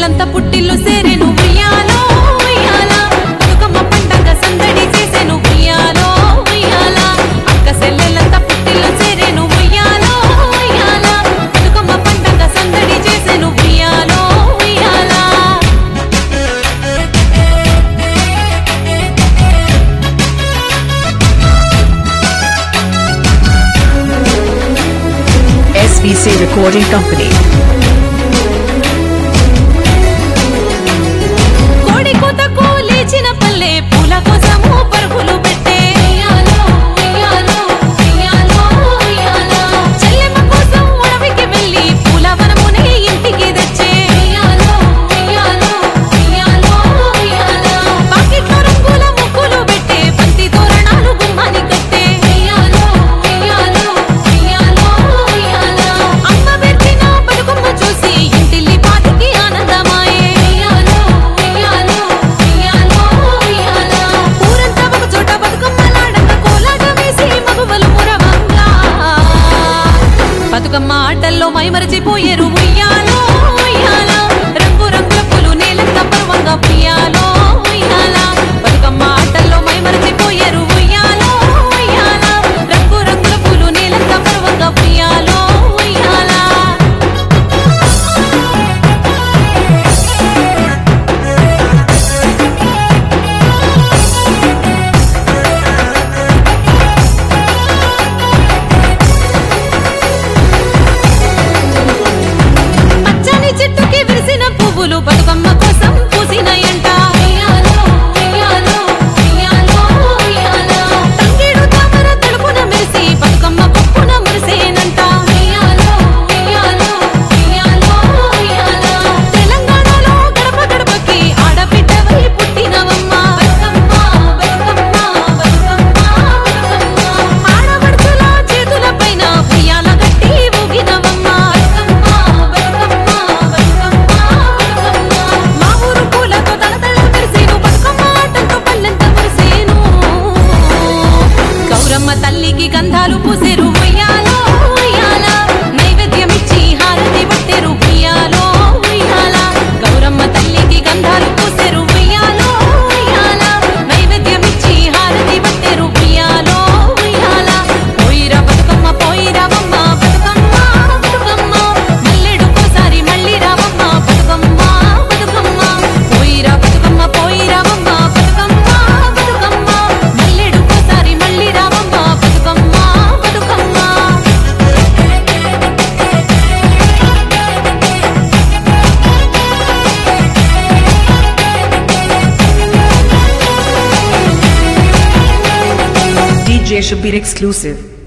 చెల్లెలంతా పుట్టిల్లు సేరెను ఉయ్యాలో ఉయ్యాల బతుకమ్మ పండగ సందడి చేసెను ఉయ్యాలో ఉయ్యాల అక్క చెల్లెలంతా పుట్టిల్లు సేరెను ఉయ్యాలో ఉయ్యాల బతుకమ్మ పండగ సందడి చేసెను ఉయ్యాలో ఉయ్యాల SVC Recording Company. కోడి కూతకు లేచిన పల్లె పూల కోసము పరుగులు పెట్టే ఉయ్యాలో, ఉయ్యాలో, ఉయ్యాలో, ఉయ్యాలో. చెల్లెమ్మ కోసం అడవికి వెళ్ళి పూల వనమునే ఇంటికి తెచ్చే ఉయ్యాలో, ఉయ్యాలో, ఉయ్యాలో, ఉయ్యాలో. పాకెట్లో రంగుల ముగ్గులు పెట్టే బంతి తోరణాలు గుమ్మాని కట్టే ఉయ్యాలో, ఉయ్యాలో, ఉయ్యాలో, ఉయ్యాలో. అమ్మ పెట్టిన బతుకమ్మ చూసి ఇంటిల్లి పాతికి ఆనందమాయే ఉయ్యాలో, ఉయ్యాలో, ఉయ్యాలో, ఉయ్యాలో. ఊరంతా ఒక చోట బతుకమ్మలాడంగా కోలాట వేసి మగువలు మురవంగా. బతుకమ్మ ఆటల్లో మైమరచిపోయేరు ఉయ్యాలో ఉయ్యాల రంగు రంగుల పూలు నేలంతా పర్వంగా ఉయ్యాలో ఉయ్యాల బతుకమ్మ ఆటల్లో మైమరచిపోయేరు ఉయ్యాలో ఉయ్యాల రంగు రంగుల పూలు నేలంతా పర్వంగా ఉయ్యాలో ఉయ్యాల పచ్చని చెట్టుకి విరిసిన పువ్వులు బతుకమ్మ కోసం పూసినయంట ఉయ్యాలో, ఉయ్యాలో, ఉయ్యాలో, ఉయ్యాలో. తంగేడు తామర తలుపున మెరిసి బతుకమ్మ కొప్పున మురిసేనంట ఉయ్యాలో, ఉయ్యాలో, ఉయ్యాలో, ఉయ్యాలో. తెలంగాణలో గడప గడపకి ఆడబిడ్డవై పుట్టినవమ్మ బతుకమ్మ, బతుకమ్మ, బతుకమ్మ, బతుకమ్మ. ఆడపడుచుల చేతుల పైన ఉయ్యాల గట్టి ఊగినవమ్మ బతుకమ్మ, బతుకమ్మ, బతుకమ్మ, బతుకమ్మ. మా ఊరు పూలతో తలతల మెరిసేను బతుకమ్మ ఆటలతో పల్లెంత మురిసేను గౌరమ్మ తల్లికి గంధాలు పూసేరు ఉయ్యాలో ఉయ్యాల నైవేద్యమిచ్చి హారతి పట్టెరు ఉయ్యాలో ఉయ్యాల గౌరమ్మ తల్లికి గంధాలు పూసేరు ఉయ్యాలో ఉయ్యాల నైవేద్యమిచ్చి హారతి పట్టెరు ఉయ్యాలో ఉయ్యాల పోయిరా బతుకమ్మ పోయిరావమ్మ బతుకమ్మ బతుకమ్మ మల్లెడుకోసారి మళ్ళీ రావమ్మ బతుకమ్మ బతుకమ్మ పోయిరా బతుకమ్మ పోయిరావమ్మ బతుకమ్మ బతుకమ్మ మల్లెడుకోసారి మళ్ళీ రావమ్మ Bathukamma Bathukamma DJ Shabir exclusive.